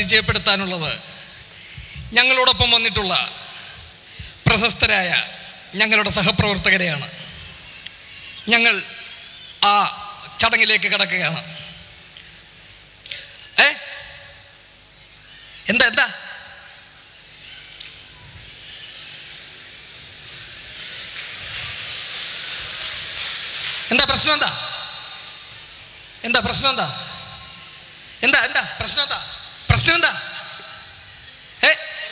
പരിചയപ്പെടുത്താനുള്ളത് ഞങ്ങളോടൊപ്പം വന്നിട്ടുള്ള പ്രശസ്തരായ ഞങ്ങളുടെ സഹപ്രവർത്തകരെയാണ് ഞങ്ങൾ ആ ചടങ്ങിലേക്ക് കടക്കുകയാണ് ഏ എന്താ എന്താ എന്താ പ്രശ്നം എന്താ എന്താ പ്രശ്നം എന്താ എന്താ എന്താ പ്രശ്നം എന്താ പ്രശ്നം എന്താ ഏ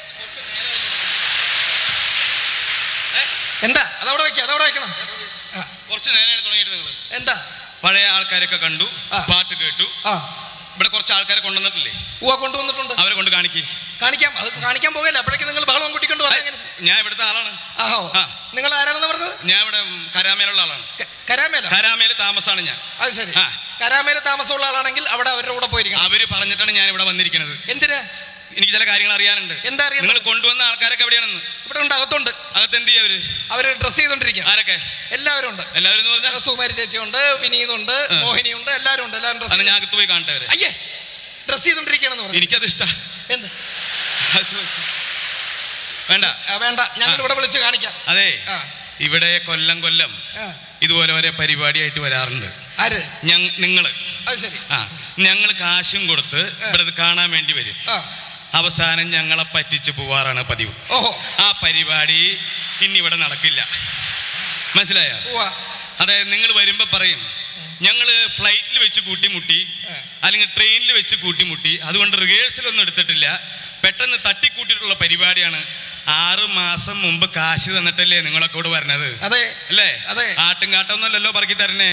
ഏ? എന്താ അതവിടെ വെക്കാം അതവിടെ വെക്കണം ആ, കുറച്ച് നേരമായി തുടങ്ങിയിട്ട് നിങ്ങൾ എന്താ പഴയ ആൾക്കാരൊക്കെ കണ്ടു ആ. പാട്ട് കേട്ടു ആ ഇവിടെ കുറച്ച് ആൾക്കാരെ കൊണ്ടുവന്നിട്ടില്ലേ ഉവ കൊണ്ടുവന്നിട്ടുണ്ട് അവരെ കൊണ്ട് കാണിക്കി കാണിക്കാം അത് കാണിക്കാൻ പോകല്ലേ അപ്പോഴേക്കും നിങ്ങൾ ബഹളം കൂട്ടിക്കൊണ്ട് വരാൻ എങ്ങനെ ഞാൻ ഇവിടുത്തെ ആളാണ് ആഹോ ആ. നിങ്ങൾ ആരാണെന്ന് പറഞ്ഞത് ഞാൻ ഇവിടെ ഉം, കരാമേലുള്ള ആളാണ് ക- കരാമേല കരാമേല് താമസമാണ് ഞാൻ അത് ശരി ആ. കരാമേല താമസമുള്ള ആളാണെങ്കിൽ അവിടെ അവരുടെ കൂടെ പോയിരിക്കണം അവര് പറഞ്ഞിട്ടാണ് ഞാൻ ഇവിടെ വന്നിരിക്കുന്നത് എന്തിന് എനിക്ക് ചില കാര്യങ്ങൾ അറിയാനുണ്ട് എന്താ അറിയണം? നിങ്ങൾ കൊണ്ടുവന്ന ആൾക്കാരൊക്കെ എവിടെയാണെന്ന് ഇവിടെ ഉണ്ട് അകത്തുണ്ട് അകത്ത് എന്ത് ചെയ്യും അവര് അവര് ഡ്രസ് ചെയ്തോണ്ടിരിക്കുക ആരൊക്കെ എല്ലാവരും ഉണ്ട് എല്ലാവരും എന്ന് പറഞ്ഞാൽ സുമാരി ചേച്ചിയുണ്ട് വിനീതുണ്ട് മോഹിനിയുണ്ട് എല്ലാവരും ഉണ്ട് എല്ലാവരും അന്ന് ഡ്രസ് ഞാൻ അകത്ത് പോയി കാണട്ടെ അവരെ അയ്യേ ഡ്രസ് ചെയ്തോണ്ടിരിക്കുകയാണെന്ന് പറഞ്ഞു എനിക്കത് ഇഷ്ടാ എന്ത് അത് ചോദിച്ചു. വേണ്ട ആ, വേണ്ട ഞങ്ങൾ ആ. ഇവിടെ വിളിച്ച് കാണിക്കാം അതെ ആ ഇവിടെ കൊല്ലം കൊല്ലം ആ. ഇതുപോലെ ഒരേ പരിപാടിയായിട്ട് വരാറുണ്ട് ആര് ഞങ്ങ നിങ്ങള് അത് ശരി ആ ഞങ്ങൾ കാശും കൊടുത്ത് ഇവിടെ ഇത് കാണാൻ വേണ്ടി വരും ആ അവസാനം ഞങ്ങളെ പറ്റിച്ച് പോവാറാണ് പതിവ് ഓഹോ ആ പരിപാടി ഇനി ഇവിടെ നടക്കില്ല മനസ്സിലായ ഉവ്വ. അതായത് നിങ്ങൾ വരുമ്പോൾ പറയും ഞങ്ങൾ ഫ്ലൈറ്റിൽ വെച്ച് കൂട്ടിമുട്ടി ആ. അല്ലെങ്കിൽ ട്രെയിനിൽ വെച്ച് കൂട്ടിമുട്ടി അതുകൊണ്ട് റിഹേഴ്സൽ ഒന്നും എടുത്തിട്ടില്ല പെട്ടെന്ന് തട്ടിക്കൂട്ടിയിട്ടുള്ള പരിപാടിയാണ് ആറ് മാസം മുമ്പ് കാശ് തന്നിട്ടല്ലേ നിങ്ങളൊക്കെ ഇവിടെ വരണത് അതെ അല്ലേ അതെ. ആട്ടും കാട്ടൊന്നുമല്ലല്ലോ പറക്കി തരണേ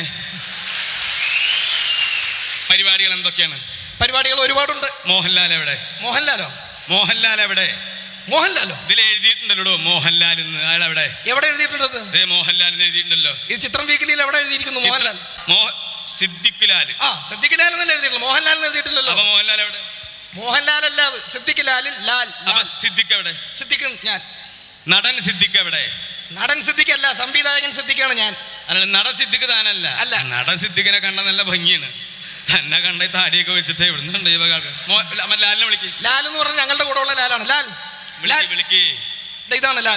പരിപാടികൾ എന്തൊക്കെയാണ് പരിപാടികൾ ഒരുപാടുണ്ട് മോഹൻലാൽ എവിടെ മോഹൻലാലോ മോഹൻലാൽ എവിടെ മോഹൻലാലോ ഇതിൽ എഴുതിയിട്ടുണ്ടല്ലോ മോഹൻലാൽ എന്ന് അയാൾ എവിടെ എവിടെ എഴുതിയിട്ടുണ്ടത് അതേ മോഹൻലാൽ എന്ന് എഴുതിയിട്ടുണ്ടല്ലോ ഈ ചിത്രം വീക്കിലിയിൽ എവിടെ എഴുതിയിരിക്കുന്നു മോഹൻലാൽ മോ സിദ്ദിഖ് ലാൽ ആ സിദ്ദിഖ് ലാൽ എന്നല്ലേ എഴുതിയിട്ടുള്ളൂ മോഹൻലാൽ എന്ന് എഴുതിയിട്ടില്ലല്ലോ അപ്പൊ മോഹൻലാൽ എവിടെ മോഹൻലാൽ അല്ല അത് സിദ്ദിഖ് ലാലിൽ ലാൽ അപ്പൊ ലാൽ. സിദ്ദിഖ് എവിടെ സിദ്ദിഖ് ഞാൻ നടൻ സിദ്ദിഖ് എവിടെ നടൻ സിദ്ദിഖ് അല്ല സംവിധായകൻ സിദ്ദിഖാണ് ഞാൻ അല്ല നടൻ സിദ്ദിഖ് താനല്ല അല്ല. നടൻ സിദ്ദിഖിനെ കണ്ട നല്ല ഭംഗിയാണ് തന്നെ കണ്ട ഈ താടിയൊക്കെ വെച്ചിട്ട് ഇവിടുന്ന് ഈ വക ആൾക്കാർ. മോ- അല്ല, മറ്റേ ലാലിനെ വിളിക്ക് ലാൽ എന്ന് പറഞ്ഞ ഞങ്ങളുടെ കൂടെ ഉള്ള ലാലാണ് ലാൽ ലാൽ വിളിക്ക് വിളിക്ക് ദേ ഇതാണ് ലാൽ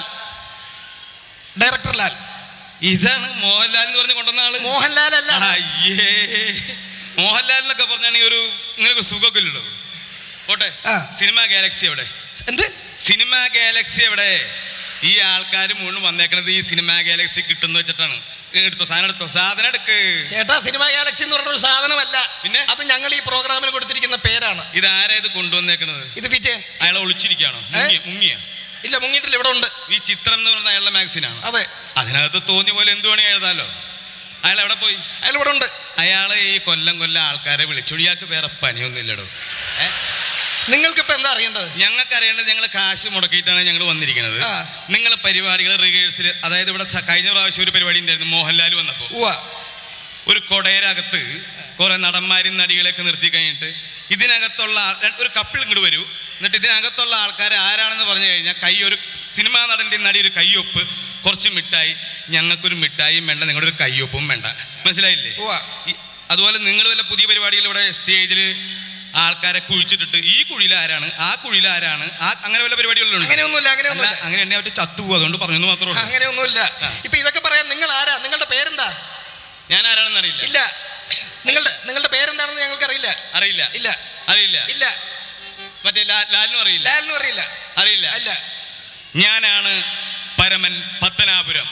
ഡയറക്ടർ ലാൽ ഇതാണ് മോഹൻലാൽ എന്ന് പറഞ്ഞ് കൊണ്ടുവന്ന ആള് മോഹൻലാൽ അല്ല അയ്യേ മോഹൻലാൽ എന്നൊക്കെ പറഞ്ഞാണെങ്കിൽ ഒരു ഇങ്ങനെ ഒരു സുഖമൊക്കെ ഇല്ലല്ലോ പോട്ടെ ആ. സിനിമ ഗാലക്സി എവിടെ എന്ത് സിനിമ ഗാലക്സി എവിടെ ഈ ആൾക്കാർ മുഴുവൻ വന്നേക്കണത് ഈ സിനിമ ഗാലക്സി കിട്ടുന്ന വെച്ചിട്ടാണ് എടുത്തോ സാധനം എടുത്തോ സാധനം എടുക്ക് ചേട്ടാ സിനിമ ഗാലക്സി എന്ന് പറഞ്ഞ ഒരു സാധനമല്ല പിന്നെ? അത് ഞങ്ങൾ ഈ പ്രോഗ്രാമിൽ കൊടുത്തിരിക്കുന്ന പേരാണ് ഇതാരാ ഇത് കൊണ്ടുവന്നേക്കണത് ഇത് വിജയൻ അയാളെ ഒളിച്ചിരിക്കുകയാണോ മുങ്ങിയ മുങ്ങിയ ഇല്ല മുങ്ങിയിട്ടില്ല ഇവിടെ ഉണ്ട് ഈ ചിത്രം എന്ന് പറഞ്ഞ അയാളുടെ മാഗസിനാണ് അതെ അതിനകത്ത് തോന്നിയ പോലെ എന്ത് വേണേ എഴുതാലോ അയാൾ എവിടെ പോയി അയാൾ ഇവിടെ ഉണ്ട് അയാൾ ഈ കൊല്ലം കൊല്ലം ആൾക്കാരെ വിളിച്ചു ഇയാൾക്ക് വേറെ പണിയൊന്നും ഇല്ലടോ ഏ നിങ്ങൾക്ക് ഇപ്പൊ എന്താ അറിയേണ്ടത് ഞങ്ങൾക്ക് അറിയേണ്ടത് ഞങ്ങൾ കാശ് മുടക്കിയിട്ടാണ് ഞങ്ങൾ വന്നിരിക്കുന്നത് ആ. നിങ്ങൾ പരിപാടികൾ റിഹേഴ്സൽ അതായത് ഇവിടെ സ- കഴിഞ്ഞ പ്രാവശ്യം ഒരു പരിപാടി ഉണ്ടായിരുന്നു മോഹൻലാൽ വന്നപ്പോൾ ഉവ്വ ഒരു കൊടയരകത്ത് കുറെ നടന്മാരും നടികളെയൊക്കെ നിർത്തി കഴിഞ്ഞിട്ട് ഇതിനകത്തുള്ള ആൾ- ര- ഒരു കപ്പിൾ ഇങ്ങോട്ട് വരൂ എന്നിട്ട് ഇതിനകത്തുള്ള ആൾക്കാർ ആരാണെന്ന് പറഞ്ഞു കഴിഞ്ഞാൽ കൈ ഒരു സിനിമാ നടൻ്റെ നടി ഒരു കയ്യൊപ്പ് കുറച്ച് മിഠായി ഞങ്ങൾക്കൊരു മിഠായിയും വേണ്ട നിങ്ങളുടെ ഒരു കയ്യൊപ്പും വേണ്ട മനസ്സിലായില്ലേ ഉവ്വ. ഈ- അതുപോലെ നിങ്ങൾ വല്ല പുതിയ പരിപാടികൾ ഇവിടെ സ്റ്റേജിൽ ആൾക്കാരെ കുഴിച്ചിട്ടിട്ട് ഈ കുഴിയിൽ ആരാണ് ആ കുഴിയിൽ ആരാണ് ആ അങ്ങനെ വല്ല പരിപാടികളിലുണ്ട് അങ്ങനെയൊന്നുമില്ല അല്ല അങ്ങനെയൊന്നുമില്ല അങ്ങനെ എന്നെ അവറ്റ് ചത്തുപോകും അതുകൊണ്ട് പറഞ്ഞു മാത്രമേ ഉള്ളൂ അങ്ങനെയൊന്നുമില്ല ആ. ഇപ്പൊ ഇതൊക്കെ പറയാൻ നിങ്ങൾ ആരാ നിങ്ങളുടെ പേരെന്താ ഞാൻ ആരാണെന്ന് അറിയില്ല ഇല്ല നിങ്ങളുടെ നിങ്ങളുടെ പേരെന്താണെന്ന് ഞങ്ങൾക്ക് അറിയില്ല അറിയില്ല ഇല്ല അറിയില്ല ഇല്ല മറ്റേ ലാ- ലാലിനും അറിയില്ല ലാലിനും അറിയില്ല അറിയില്ല ഇല്ല ഞാനാണ് പരമൻ പത്തനാപുരം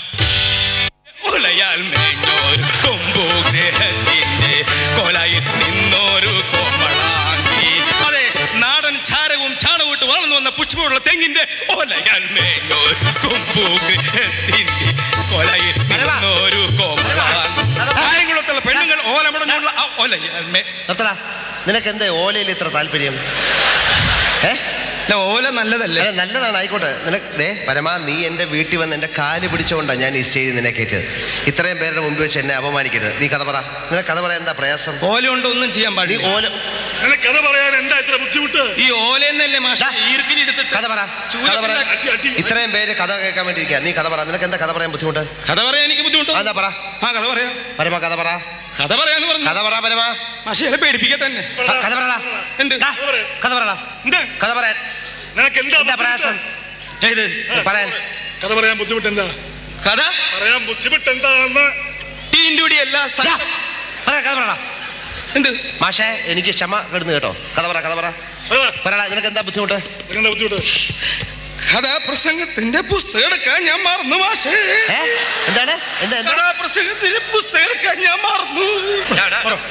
ഉലയാൽ മേഞ്ഞോരു കൊമ്പു ഗ്രഹത്തിന്റെ കൊലയിൽ നിന്നോരു കോമളാങ്കി അതെ നാടൻ ചാരവും ചാണവിട്ട് വളർന്നു വന്ന പുഷ്പമുള്ള തെങ്ങിന്റെ ഒലയാൽ മേഞ്ഞോരു കൊമ്പു ഗ്രഹത്തിന്റെ കൊലയിൽ നിന്നോരു കോമളാങ്കി കായംകുളത്തുള്ള പെണ്ണുങ്ങൾ ഓലമുടഞ്ഞുള്ള ആ ഒലയാൽ മേ നിർത്തടാ നിനക്ക് എന്താ ഓലയിൽ ഇത്ര താല്പര്യം ഏ ഇല്ല, ഓല നല്ലതല്ലേ അല്ല നല്ലതാണ് ആയിക്കോട്ടെ നിനക്ക് ദേ പരമാ നീ എൻ്റെ വീട്ടിൽ വന്ന് എൻ്റെ കാല് പിടിച്ചുകൊണ്ടാണ് ഞാൻ ഈ സ്റ്റേജിൽ നിന്നെ കയറ്റിയത് ഇത്രയും പേരുടെ മുമ്പിൽ വെച്ച് എന്നെ അപമാനിക്കരുത് നീ കഥ പറ നിനക്ക് കഥ പറയാൻ എന്താ പ്രയാസം ഓല കൊണ്ട് ഒന്നും ചെയ്യാൻ നീ പാടില്ല ഓല കഥ പറയാൻ എന്താ ഇത്ര ബുദ്ധിമുട്ട് ഈ ഓലെന്നല്ലേ മാഷ ദാ. ഈർക്കിലെടുത്തിട്ട് കഥ പറ കഥ പറ അടി, അടി. ഇത്രയും പേര് കഥ കേൾക്കാൻ വേണ്ടി ഇരിക്കുക നീ കഥ പറ നിനക്ക് എന്താ കഥ പറയാൻ ബുദ്ധിമുട്ട് കഥ പറയാൻ എനിക്ക് ബുദ്ധിമുട്ടോ ആ, എന്താ പറ ആ കഥ പറയാം പരമ കഥ പറ കഥ പറയാന്ന് പറഞ്ഞു കഥ പറ പരമാ മാഷെ പേടിപ്പിക്കട്ടെ തന്നെ ആ, കഥ പറടാ എന്ത് ഡാ, കഥ പറടാ എന്ത് കഥ പറയാൻ നിനക്ക് എന്താ എന്താ പ്രയാസം ഏത് പറയാൻ കഥ പറയാൻ ബുദ്ധിമുട്ട് എന്താ കഥ പറയാൻ ബുദ്ധിമുട്ട് എന്താണെന്ന് ടീൻ്റെ അല്ല സ- ഡാ, പറ കഥ പറടാ എന്ത് മാഷേ എനിക്ക് ക്ഷമ കെടുന്നു കേട്ടോ കഥ പറ കഥ പറ അതാ പറടാ നിനക്ക് എന്താ ബുദ്ധിമുട്ട് നിങ്ങളുടെ ബുദ്ധിമുട്ട് കഥാപ്രസംഗത്തിന്റെ പുസ്തകം എടുക്കാൻ ഞാൻ മറന്നു മാഷേ ഏ എന്താണ് എന്താ എന്താ കഥാപ്രസംഗത്തിന്റെ പുസ്തകം എടുക്കാൻ ഞാൻ മറന്നു ഡാ, ഡാ. പറ.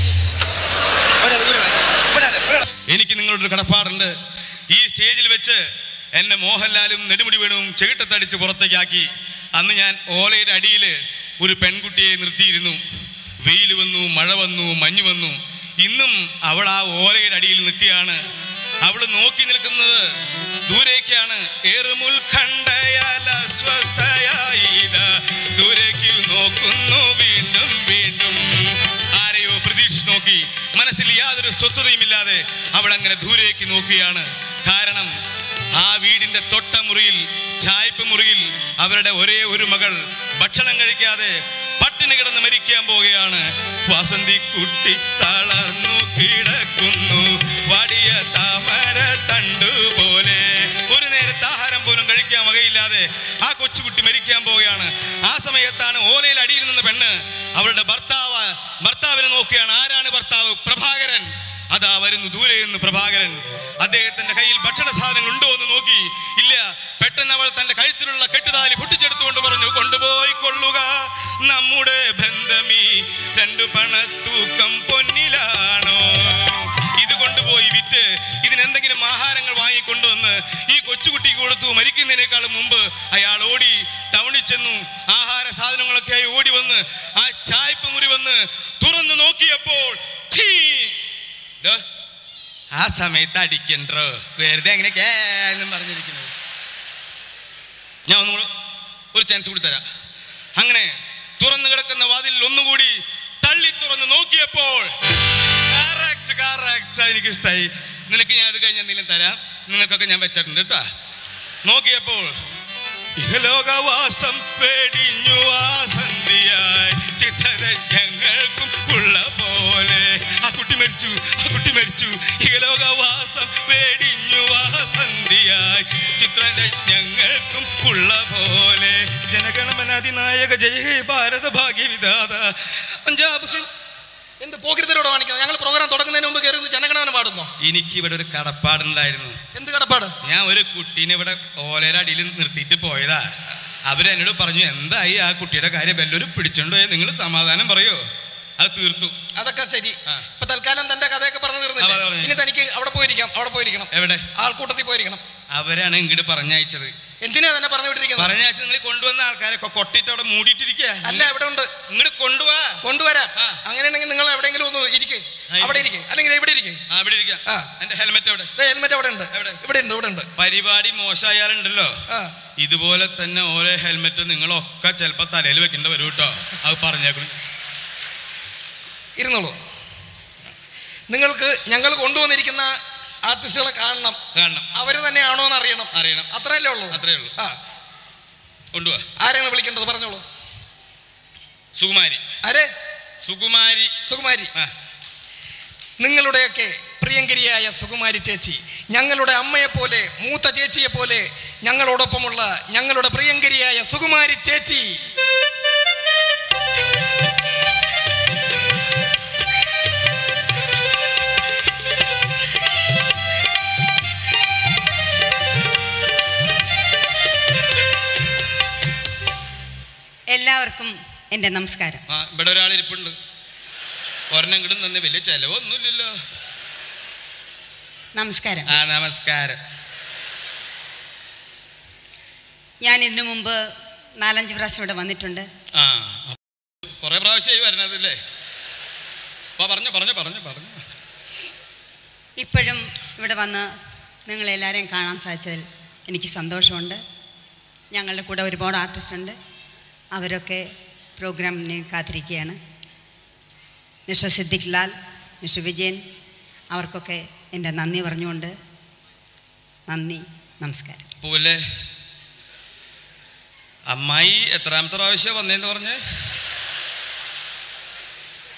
ഇവിടെ, ഇവിടെ, ഇവിടെ, ഇവിടെ. എനിക്ക് നിങ്ങളോടൊരു കടപ്പാടുണ്ട് ഈ സ്റ്റേജിൽ വെച്ച് എന്നെ മോഹൻലാലും നെടുമുടി വേണുവും ചെകിട്ടത്തടിച്ച് പുറത്തേക്കാക്കി അന്ന് ഞാൻ ഓലയുടെ അടിയിൽ ഒരു പെൺകുട്ടിയെ നിർത്തിയിരുന്നു വെയിൽ വന്നു മഴ വന്നു മഞ്ഞ് വന്നു ഇന്നും അവൾ ആ ഓലയുടെ അടിയിൽ നിൽക്കുകയാണ് അവൾ നോക്കി നിൽക്കുന്നത് ദൂരേക്കാണ് ഏറുമുൽഖണ്ഡയാൽ അസ്വസ്ഥയായിത ദൂരേക്ക് നോക്കുന്നു വീണ്ടും വീണ്ടും ആരെയോ പ്രതീക്ഷിച്ച് നോക്കി മനസ്സിൽ യാതൊരു സ്വസ്ഥതയുമില്ലാതെ അവൾ അങ്ങനെ ദൂരേക്ക് നോക്കുകയാണ് കാരണം ആ വീടിന്റെ തൊട്ട മുറിയിൽ ചായ്പ് മുറിയിൽ അവരുടെ ഒരേ ഒരു മകൾ ഭക്ഷണം കഴിക്കാതെ പട്ടിണി കിടന്ന് മരിക്കാൻ പോവുകയാണ് വസന്തി കുട്ടി തളർന്നു കിടക്കുന്നു വാടിയ താമര തണ്ടു പോലെ ഒരു നേരത്തെ ആഹാരം പോലും കഴിക്കാൻ വകയില്ലാതെ ആ കൊച്ചുകുട്ടി മരിക്കാൻ പോവുകയാണ് ആ സമയത്താണ് ഓലയിൽ അടിയിൽ നിന്ന പെണ്ണ് അവളുടെ ഭർത്താവ് ഭർത്താവിനെ നോക്കുകയാണ് ആരാണ് ഭർത്താവ് പ്രഭാകരൻ അതാ വരുന്നു ദൂരെ നിന്ന് പ്രഭാകരൻ അദ്ദേഹത്തിന്റെ കയ്യിൽ ഭക്ഷണ സാധനങ്ങൾ ഉണ്ടോ എന്ന് നോക്കി ഇല്ല പെട്ടെന്ന് അവൾ തന്റെ കഴുത്തിലുള്ള കെട്ടുതാലി പൊട്ടിച്ചെടുത്തുകൊണ്ട് പറഞ്ഞു കൊണ്ടുപോയി കൊള്ളുക നമ്മുടെ ബന്ധമീ രണ്ടു പണത്തൂക്കം പൊന്നിലാണോ ഇത് കൊണ്ടുപോയി വിറ്റ് ഇതിനെന്തെങ്കിലും ആഹാരങ്ങൾ വാങ്ങിക്കൊണ്ടുവന്ന് ഈ കൊച്ചുകുട്ടിക്ക് കൊടുത്തു മരിക്കുന്നതിനേക്കാളും മുമ്പ് അയാൾ ഓടി ടൗണിൽ ചെന്നു ആഹാര സാധനങ്ങളൊക്കെ ആയി ഓടി വന്ന് ആ ചായ്പ് മുറി വന്ന് തുറന്നു നോക്കിയപ്പോൾ ഛീ! ദോ, ആ സമയത്ത് അടിക്കണ്ടോ വെറുതെ എങ്ങനെ കേന്നും പറഞ്ഞിരിക്കുന്നത് ഞാൻ ഒന്നുകൂടെ ഒരു ചാൻസ് കൂടി തരാം അങ്ങനെ തുറന്നു കിടക്കുന്ന വാതിൽ ഒന്നുകൂടി തള്ളി തുറന്ന് നോക്കിയപ്പോൾ correct, correct. എനിക്ക് ഇഷ്ടമായി നിനക്ക് ഞാൻ അത് കഴിഞ്ഞ് എന്തെങ്കിലും തരാം നിങ്ങൾക്കൊക്കെ ഞാൻ വെച്ചിട്ടുണ്ട് കേട്ടാ നോക്കിയപ്പോൾ ഇഹലോകവാസം പേടിഞ്ഞു വാസന്തിയായി ചിത്രരഞ്ജങ്ങൾക്കും ഉള്ള പോലെ ആ കുട്ടി മരിച്ചു ആ കുട്ടി മരിച്ചു ഇഹലോകവാസം പേടിഞ്ഞു വാസന്തിയായി ചിത്രരഞ്ജങ്ങൾക്കും ഉള്ള പോലെ ജനഗണമനാധിനായക ജയ ഹേ ഭാരത ഭാഗ്യവിധാത പഞ്ചാബ് സിംഗ് എന്ത് പോക്കിരിത്തരോട് കാണിക്കുന്നത് ഞങ്ങൾ പ്രോഗ്രാം തുടങ്ങുന്നതിന് മുമ്പ് കയറി നിന്ന് ജനഗണമന പാടുന്നോ എനിക്ക് ഇവിടെ ഒരു കടപ്പാടുണ്ടായിരുന്നു എന്ത് കടപ്പാട് ഞാൻ ഒരു കുട്ടീനെ ഇവിടെ ഓലയുടെ അടിയിൽ നിർത്തിയിട്ട് പോയതാ അവരെന്നോട് പറഞ്ഞു എന്തായി ആ കുട്ടിയുടെ കാര്യം വല്ലൊരു പിടിച്ചോണ്ടോ നിങ്ങൾ സമാധാനം പറയോ അത് തീർത്തു അതൊക്കെ ശരി ആ. ഇപ്പൊ തൽക്കാലം തന്റെ കഥയൊക്കെ പറഞ്ഞു ആ, തീർന്നില്ലേ പറഞ്ഞു. ഇനി തനിക്ക് അവിടെ പോയിരിക്കാം അവിടെ പോയിരിക്കണം എവിടെ ആൾക്കൂട്ടത്തിൽ പോയിരിക്കണം അവരാണ് ഇങ്ങോട്ട് പറഞ്ഞയച്ചത് എന്തിനാ തന്നെ പറഞ്ഞു വിട്ടിരിക്കുന്നത് പറഞ്ഞയച്ച് നിങ്ങൾ കൊണ്ടുവന്ന ആൾക്കാരെ കൊ- കൊട്ടിട്ട് അവിടെ മൂടിയിട്ടിരിക്കുക അല്ല ഇവിടെ ഉണ്ട് ഇങ്ങോട്ട് കൊണ്ടുപോവാ കൊണ്ടുവരാം ആ. അങ്ങനെയാണെങ്കിൽ നിങ്ങൾ എവിടെയെങ്കിലും ഒന്ന് ഇരിക്കും ആ, ഇരിക്ക്. അവിടെ ഇരിക്കും അല്ലെങ്കിൽ ഇവിടെ ഇരിക്കും ആ ഇവിടെ ഇരിക്കുക ആ. എന്റെ ഹെൽമെറ്റ് അവിടെ ഹെൽമെറ്റ് അവിടെ ഉണ്ട് എവിടെ? ഇവിടെ ഉണ്ട് ഇവിടെ ഉണ്ട് പരിപാടി മോശമായാലുണ്ടല്ലോ ആ ഇതുപോലെ തന്നെ ഓരോ ഹെൽമെറ്റ് നിങ്ങളൊക്കെ ചിലപ്പോ തലയിൽ വെക്കേണ്ട വരും കേട്ടോ അത് പറഞ്ഞേക്കണം ഇരുന്നോളൂ നിങ്ങൾക്ക് ഞങ്ങൾ കൊണ്ടുവന്നിരിക്കുന്ന ആർട്ടിസ്റ്റുകളെ കാണണം കാണണം അവര് തന്നെയാണോ എന്ന് അറിയണം അറിയണം അത്രയല്ലേ ഉള്ളൂ അത്രേ ഉള്ളൂ ആ കൊണ്ടുപോവാ ആരെയാണ് വിളിക്കേണ്ടത് പറഞ്ഞോളൂ സുകുമാരി ആരെ സുകുമാരി സുകുമാരി ആ നിങ്ങളുടെയൊക്കെ പ്രിയങ്കരിയായ സുകുമാരി ചേച്ചി ഞങ്ങളുടെ അമ്മയെ പോലെ മൂത്ത ചേച്ചിയെ പോലെ ഞങ്ങളോടൊപ്പമുള്ള ഞങ്ങളുടെ പ്രിയങ്കരിയായ സുകുമാരി ചേച്ചി എല്ലാവർക്കും എൻ്റെ നമസ്കാരം ആ ഇവിടെ ഒരാൾ ഇരിപ്പുണ്ട് ഒരെണ്ണം കിടും തന്നെ വലിയ ചെലവൊന്നുമില്ലല്ലോ നമസ്കാരം ആ നമസ്കാരം ഞാൻ ഇതിനു മുമ്പ് നാലഞ്ച് പ്രാവശ്യം ഇവിടെ വന്നിട്ടുണ്ട് ആ കുറെ പ്രാവശ്യമായി വരണതല്ലേ വാ പറഞ്ഞു പറഞ്ഞു പറഞ്ഞു പറഞ്ഞു ഇപ്പോഴും ഇവിടെ വന്ന് നിങ്ങളെല്ലാവരെയും കാണാൻ സാധിച്ചതിൽ എനിക്ക് സന്തോഷമുണ്ട് ഞങ്ങളുടെ കൂടെ ഒരുപാട് ആർട്ടിസ്റ്റ് ഉണ്ട് അവരൊക്കെ പ്രോഗ്രാമിന് കാത്തിരിക്കുകയാണ് മിസ്റ്റർ സിദ്ദിഖ് ലാൽ മിസ്റ്റർ വിജയൻ അവർക്കൊക്കെ എൻ്റെ നന്ദി പറഞ്ഞുകൊണ്ട് നന്ദി നമസ്കാരം പോലെ അമ്മായി എത്രാമത്തെ പ്രാവശ്യം വന്നേന്ന് പറഞ്ഞ്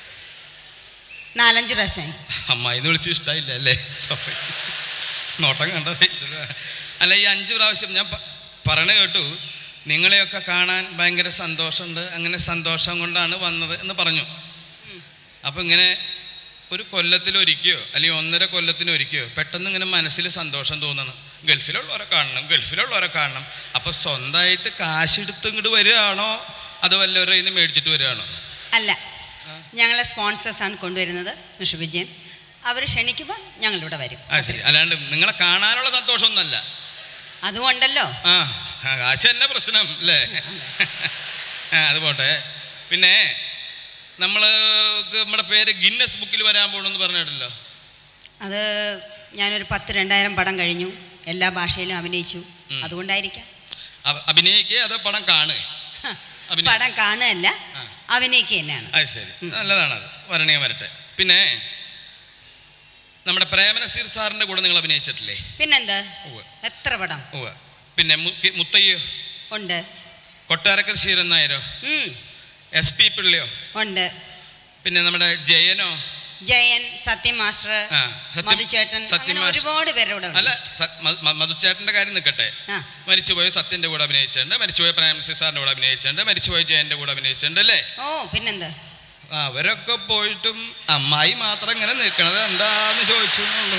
നാലഞ്ച് പ്രാവശ്യമായി അമ്മായിന്ന് വിളിച്ച് ഇഷ്ടമായില്ല അല്ലേ സോറി നോട്ടം കണ്ടത് അല്ല ഈ അഞ്ച് പ്രാവശ്യം ഞാൻ പ- പറയണ കേട്ടു നിങ്ങളെയൊക്കെ കാണാൻ ഭയങ്കര സന്തോഷമുണ്ട് അങ്ങനെ സന്തോഷം കൊണ്ടാണ് വന്നത് എന്ന് പറഞ്ഞു അപ്പം ഇങ്ങനെ ഒരു കൊല്ലത്തിലൊരിക്കയോ അല്ലെങ്കിൽ ഒന്നര കൊല്ലത്തിനൊരിക്കയോ പെട്ടെന്ന് ഇങ്ങനെ മനസ്സിൽ സന്തോഷം തോന്നണം ഗൾഫിലുള്ളവരെ കാണണം ഗൾഫിലുള്ളവരെ കാണണം അപ്പോൾ സ്വന്തമായിട്ട് കാശെടുത്ത് ഇങ്ങോട്ട് വരികയാണോ അതോ വല്ലവരുടെ കയ്യിൽ നിന്ന് മേടിച്ചിട്ട് വരികയാണോ അല്ല ഞങ്ങളെ സ്പോൺസേഴ്സാണ് കൊണ്ടുവരുന്നത് മിഷു വിജയൻ അവർ ക്ഷണിക്കുമ്പോൾ ഞങ്ങളിവിടെ വരും ആ ശരി അല്ലാണ്ട് നിങ്ങളെ കാണാനുള്ള സന്തോഷമൊന്നുമല്ല അതുകൊണ്ടല്ലോ ആ ആ, കാശ് തന്നെ പ്രശ്നം അല്ലേ ആ അത് പോട്ടെ പിന്നെ നമ്മൾ നമ്മുടെ പേര് ഗിന്നസ് ബുക്കിൽ വരാൻ പോകണമെന്ന് പറഞ്ഞിട്ടല്ലോ അത് ഞാനൊരു പത്ത് രണ്ടായിരം പടം കഴിഞ്ഞു എല്ലാ ഭാഷയിലും അഭിനയിച്ചു ഉം. അതുകൊണ്ടായിരിക്കാം അഭ- അഭിനയിക്കുക അതോ പടം കാണുക അഭിനയിച്ചു. പടം കാണുകയല്ല ആ. അഭിനയിക്കുക തന്നെയാണ് അത് ശരി നല്ലതാണത് വരണേ വരട്ടെ പിന്നെ നമ്മുടെ പ്രേമനസീർ സാറിൻ്റെ കൂടെ നിങ്ങൾ അഭിനയിച്ചിട്ടില്ലേ പിന്നെന്ത് ഉവ്വ് എത്ര പടം ഉവ്വ് പിന്നെ മു- കി- മുത്തയ്യോ ഉണ്ട് കൊട്ടാരക്കർ ശീരൻ നായരോ ഉം, എസ് പി പിള്ളയോ ഉണ്ട് പിന്നെ നമ്മുടെ ജയനോ ജയൻ സത്യം മാസ്റ്റർ ആ, സത്യം- മധുചേട്ടൻ സത്യം അങ്ങനെ മാസ്റ്റർ. ഒരുപാട് പേരുടെ കൂടെ അല്ല ഉണ്ട്. സ- മ- മ- മധുച്ചേട്ടൻ്റെ കാര്യം നിൽക്കട്ടെ ആ മരിച്ചുപോയ സത്യൻ്റെ കൂടെ അഭിനയിച്ചിട്ടുണ്ട് മരിച്ചുപോയ പ്രേംസി സാറിൻ്റെ കൂടെ അഭിനയിച്ചിട്ടുണ്ട് മരിച്ചുപോയ ജയൻ്റെ കൂടെ അഭിനയിച്ചിട്ടുണ്ട് അല്ലേ ഓ പിന്നെന്ത് ആ, അവരൊക്കെ പോയിട്ടും അമ്മായി മാത്രം ഇങ്ങനെ നിൽക്കണത് എന്താന്ന് ചോദിച്ചു എന്നുള്ളൂ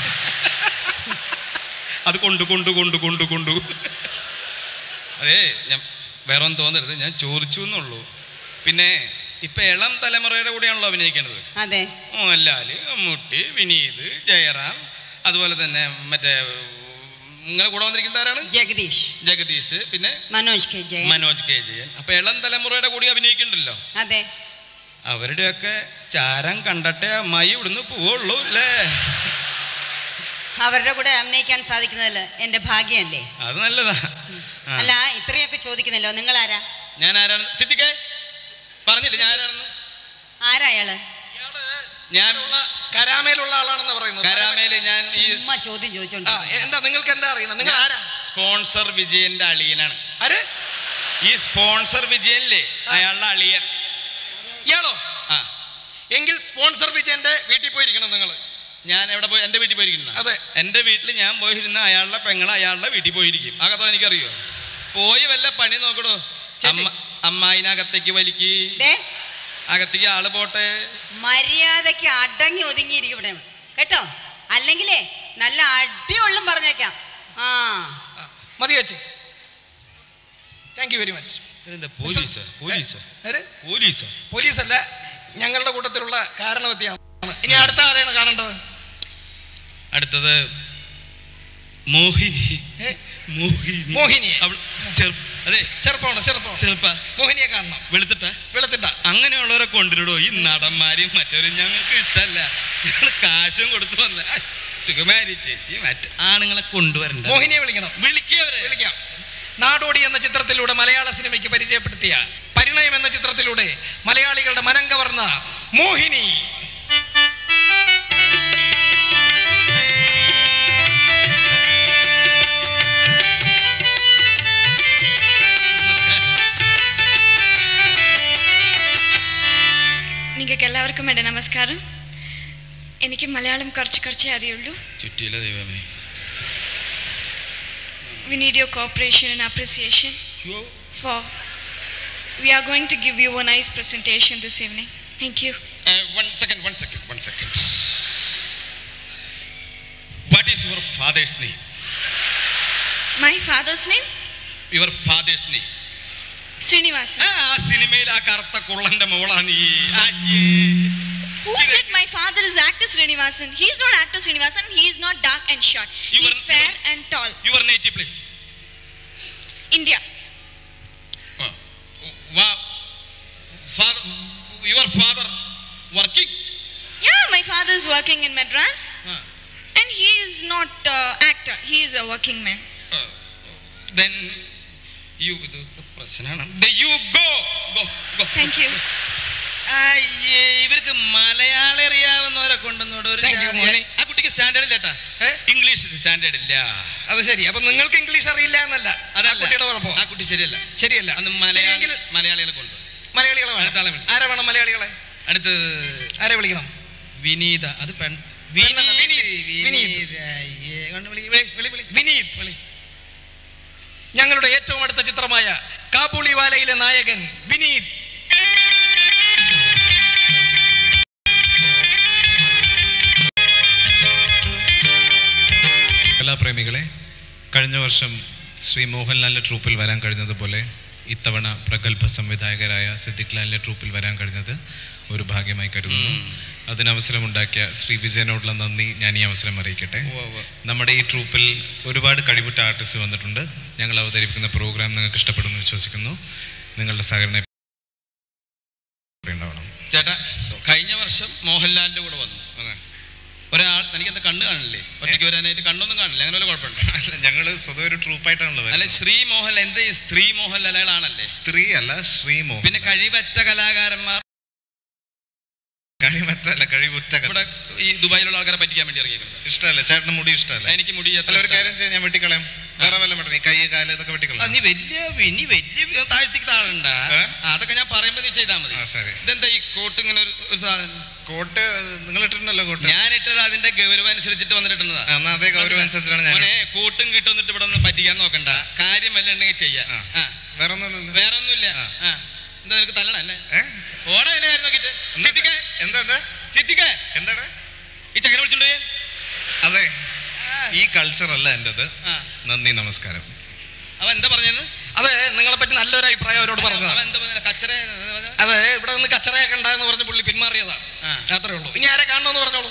അത് കൊണ്ടു കൊണ്ടു കൊണ്ടു കൊണ്ടു കൊണ്ടു അതേ ഞാൻ വേറെ ഒന്നും തോന്നരുത് ഞാൻ ചോദിച്ചു എന്നുള്ളൂ പിന്നെ ഇപ്പൊ ഇളം തലമുറയുടെ കൂടെയാണല്ലോ അഭിനയിക്കുന്നത് അതെ മോഹൻലാൽ മമ്മൂട്ടി വിനീത് ജയറാം അതുപോലെ തന്നെ മറ്റേ നിങ്ങളെ കൂടെ വന്നിരിക്കുന്നത് ആരാണ് ജഗദീഷ് ജഗദീഷ് പിന്നെ മനോജ് കെ ജയൻ മനോജ് കെ ജയൻ അപ്പൊ ഇളം തലമുറയുടെ കൂടി അഭിനയിക്കുന്നുണ്ടല്ലോ അതെ അവരുടെയൊക്കെ ചാരം കണ്ടട്ടെ അമ്മായി ഇവിടുന്ന് പോവുള്ളൂ അല്ലേ അവരുടെ കൂടെ അഭിനയിക്കാൻ സാധിക്കുന്നതല്ല എൻ്റെ ഭാഗ്യമല്ലേ അത് നല്ലതാ ആ. അല്ല ഇത്രയൊക്കെ ചോദിക്കുന്നല്ലോ നിങ്ങൾ ആരാ ഞാൻ ആരാണെന്ന് സിദ്ദിഖേ പറഞ്ഞില്ല ഞാൻ ആരാണെന്ന് ആരാ അയാള് ഞാൻ കരാമയിലുള്ള ആളാണെന്ന് പറയുന്നത് കരാമേല് ഞാൻ ഈ ചുമ്മാ ചോദ്യം ചോദിച്ചോണ്ട് ആ എന്താ നിങ്ങൾക്ക് എന്താ അറിയണം നിങ്ങൾ ആരാ സ്പോൺസർ വിജയന്റെ അളിയനാണ് ആര് ഈ സ്പോൺസർ വിജയനില്ലേ അയാളുടെ അളിയൻ ഇയാളോ ആ എങ്കിൽ സ്പോൺസർ വിജയന്റെ വീട്ടിൽ പോയിരിക്കണം നിങ്ങൾ ഞാൻ എവിടെ പോയി എൻ്റെ വീട്ടിൽ പോയിരിക്കുന്ന അതെ. എൻ്റെ വീട്ടിൽ ഞാൻ പോയിരുന്ന അയാളുടെ പെങ്ങൾ അയാളുടെ വീട്ടിൽ പോയിരിക്കും ആ കഥ എനിക്കറിയോ പോയി വല്ല പണി നോക്കടോ ചേച്ചി. അമ്മ അമ്മായിനകത്തേക്ക് വലിക്ക് ദേ അകത്തേക്ക് ആള് പോട്ടെ മര്യാദയ്ക്ക് അടങ്ങി ഒതുങ്ങിയിരിക്കും ഇവിടെ കേട്ടോ അല്ലെങ്കിലേ നല്ല അടിയുള്ളും പറഞ്ഞേക്കാം ആ മതി ചേച്ചി thank you very much police police ആര് പോലീസ് പോലീസല്ല ഞങ്ങളുടെ കൂട്ടത്തിലുള്ള കാരണവത്യാണ് ഇനി അടുത്ത ആരെയാണ് കാണേണ്ടത് അടുത്തത് മോഹിനി ഏ? മോഹിനി മോഹിനിയെ? അവൾ ചെറു- അതെ ചെറുപ്പമാണ് ചെറുപ്പം ചെറുപ്പ മോഹിനിയെ കാണണം വെളുത്തിട്ട വെളുത്തിട്ട അങ്ങനെയുള്ളവരെ കൊണ്ടുവരടോ ഈ നടന്മാരെയും മറ്റവരും ഞങ്ങൾക്ക് ഇഷ്ടമല്ല ഞങ്ങൾ കാശും കൊടുത്തു വന്ന ആ, സുകുമാരി ചേച്ചി മറ്റ് ആണുങ്ങളെ കൊണ്ടുവരണ്ട മോഹിനിയെ വിളിക്കണം വിളിക്കവരെ വിളിക്കാം നാടോടി എന്ന ചിത്രത്തിലൂടെ മലയാള സിനിമയ്ക്ക് പരിചയപ്പെടുത്തിയ പരിണയം എന്ന ചിത്രത്തിലൂടെ മലയാളികളുടെ മനം കവർന്ന മോഹിനി നിങ്ങൾക്ക് എല്ലാവർക്കും എൻ്റെ നമസ്കാരം എനിക്ക് മലയാളം കുറച്ച് കുറച്ചേ അറിയുള്ളൂ ചുറ്റിയില്ല ദൈവമേ We need your cooperation and appreciation for we are going to give you a nice presentation this evening. Thank you. One second one second one second what is your father's name My father's name? Your father's name Srinivasan. ആ സിനിമയിൽ ആ കറുത്ത കുള്ളന്റെ മോളാണ് ഈ Who said my father is actor Srinivasan? He is not actor Srinivasan. He is not dark and short. You He were- is you fair were- and tall. Your native place India. Father your father working Yeah, my father is working in Madras. And he is not uh, actor. He is a working man. Then you ഇത് പ്രശ്നമാണ് you go go go Thank you. അയ്യേ ഇവർക്ക് മലയാളം അറിയാവുന്നവരെ കൊണ്ടുവന്നോട് ഒരു Thank you, ജാതി- മോനെ. ആ കുട്ടിക്ക് standard ഇല്ല ഏ? ഇംഗ്ലീഷ് സ്റ്റാൻഡേർഡ് ഇല്ല അത് ശരി അപ്പൊ നിങ്ങൾക്ക് ഇംഗ്ലീഷ് അറിയില്ല എന്നല്ല അതല്ല. ആ കുട്ടിയുടെ കുഴപ്പം ആ കുട്ടി ശരിയല്ല ശരിയല്ല അന്ന് ശരിയെങ്കിൽ മലയാളി മലയാളികളെ കൊണ്ടുവരും മലയാളികളെ അടുത്ത ആളെ വേണം വിളിച്ചു. ആരെ വേണം മലയാളികളെ അടുത്തത് ആരെ വിളിക്കണം വിനീത അത് പെൺ പെണ്ണല്ല, വിനീത് വിനീത്. വിനീത് അയ്യേ, കൊണ്ട് വിളി, വിളി, വിളി, വിളി. വിനീത് ഞങ്ങളുടെ ഏറ്റവും അടുത്ത ചിത്രമായ കാബൂളിവാലയിലെ നായകൻ വിനീത് കലാപ്രേമികളെ കഴിഞ്ഞ വർഷം ശ്രീ മോഹൻലാലിൻ്റെ ട്രൂപ്പിൽ വരാൻ കഴിഞ്ഞതുപോലെ ഇത്തവണ പ്രഗത്ഭ സംവിധായകരായ സിദ്ദിഖ് ലാലിൻ്റെ ട്രൂപ്പിൽ വരാൻ കഴിഞ്ഞത് ഒരു ഭാഗ്യമായി കരുതുന്നു അതിനവസരമുണ്ടാക്കിയ ശ്രീ വിജയനോടുള്ള നന്ദി ഞാൻ ഈ അവസരം അറിയിക്കട്ടെ നമ്മുടെ ഈ ട്രൂപ്പിൽ ഒരുപാട് കഴിവുറ്റ ആർട്ടിസ്റ്റ് വന്നിട്ടുണ്ട് ഞങ്ങൾ അവതരിപ്പിക്കുന്ന പ്രോഗ്രാം നിങ്ങൾക്ക് ഇഷ്ടപ്പെടുമെന്ന് വിശ്വസിക്കുന്നു നിങ്ങളുടെ സഹകരണം ഉണ്ടാവണം ചേട്ടാ കഴിഞ്ഞ വർഷം മോഹൻലാലിന്റെ കൂടെ വന്നു ഒരാൾ എനിക്ക് എന്താ കണ്ണ് കാണില്ലേ ഒറ്റയ്ക്ക് വരാനായിട്ട് കണ്ണൊന്നും കാണില്ല അങ്ങനെ വല്ല കുഴപ്പമുണ്ടോ അല്ല ഞങ്ങൾ സ്വതവേ ഒരു ട്രൂപ്പായിട്ടാണല്ലോ അല്ലെ ശ്രീ മോഹൻലാൽ എന്താ ഈ സ്ത്രീ മോഹൻലാൽ അയാളാണല്ലേ സ്ത്രീ അല്ല ശ്രീമോ പിന്നെ കഴിവറ്റ കലാകാരന്മാർ കഴിവറ്റല്ല കഴിവുറ്റ കഥ. ഇവിടെ ഈ ദുബായിലുള്ള ആൾക്കാരെ പറ്റിക്കാൻ വേണ്ടി ഇറങ്ങിയിട്ടുണ്ട് ഇഷ്ടമല്ല ചേട്ടന് മുടി ഇഷ്ടമല്ല എനിക്ക് മുടി അത്ര അല്ല ഒരു ഇഷ്ടമല്ല. കാര്യം ചെയ്യാൻ ഞാൻ വെട്ടിക്കളയാം വേറെ വല്ല നീ കൈ കാല് ഇതൊക്കെ ആ, വെട്ടിക്കളയാം നീ വലിയ ഇനി വലിയ താഴ്ത്തിക്ക് താഴണ്ട ഏ? അതൊക്കെ ഞാൻ പറയുമ്പോ നീ ചെയ്താൽ മതി ആ, ശരി. ഇതെന്താ ഈ കോട്ട് ഇങ്ങനെ ഒരു ഒരു സാധനം കോട്ട് നിങ്ങൾ ഇട്ടിട്ടുണ്ടല്ലോ കോട്ട് ഞാൻ ഇട്ടത് അതിന്റെ ഗൗരവം അനുസരിച്ചിട്ട് വന്നിട്ടുള്ളതാ ആ, എന്നാ അതേ ഗൗരവം അനുസരിച്ചാണ് ഞാൻ മോനെ കൂട്ടും കിട്ടും എന്നിട്ട് ഇവിടെ ഒന്ന് പറ്റിക്കാൻ നോക്കണ്ട കാര്യമല്ല ഉണ്ടെങ്കിൽ ചെയ്യാം ആ. ആ. വേറെ ഒന്നുമില്ലല്ലോ വേറെ ഒന്നുമില്ല ആ. ആ. എന്താ നിനക്ക് തല്ലണം അല്ലേ ഏ? ഓടാ എന്നെ കാര്യം നോക്കിട്ട് എന്താ സിദ്ദിഖേ, എന്താ എന്താ സിദ്ദിഖേ, എന്താണ് ഈ ചക്കനെ വിളിച്ചോണ്ട് പോയി. അതെ ഈ കൾച്ചർ അല്ല എൻ്റെത് ആ. നന്ദി നമസ്കാരം അവൻ എന്താ പറഞ്ഞത് അത് നിങ്ങളെ പറ്റി നല്ലൊരു അഭിപ്രായം അവരോട് അവൻ പറഞ്ഞതാണ് എന്താ പറഞ്ഞ കച്ചറ അത് ഇവിടെ നിന്ന് കച്ചറയൊക്കെ ഉണ്ടായെന്ന് പറഞ്ഞ് പുള്ളി പിന്മാറിയതാ ആ. അത്രേ ഉള്ളൂ ഇനി ആരെ കാണണമെന്ന് പറഞ്ഞോളൂ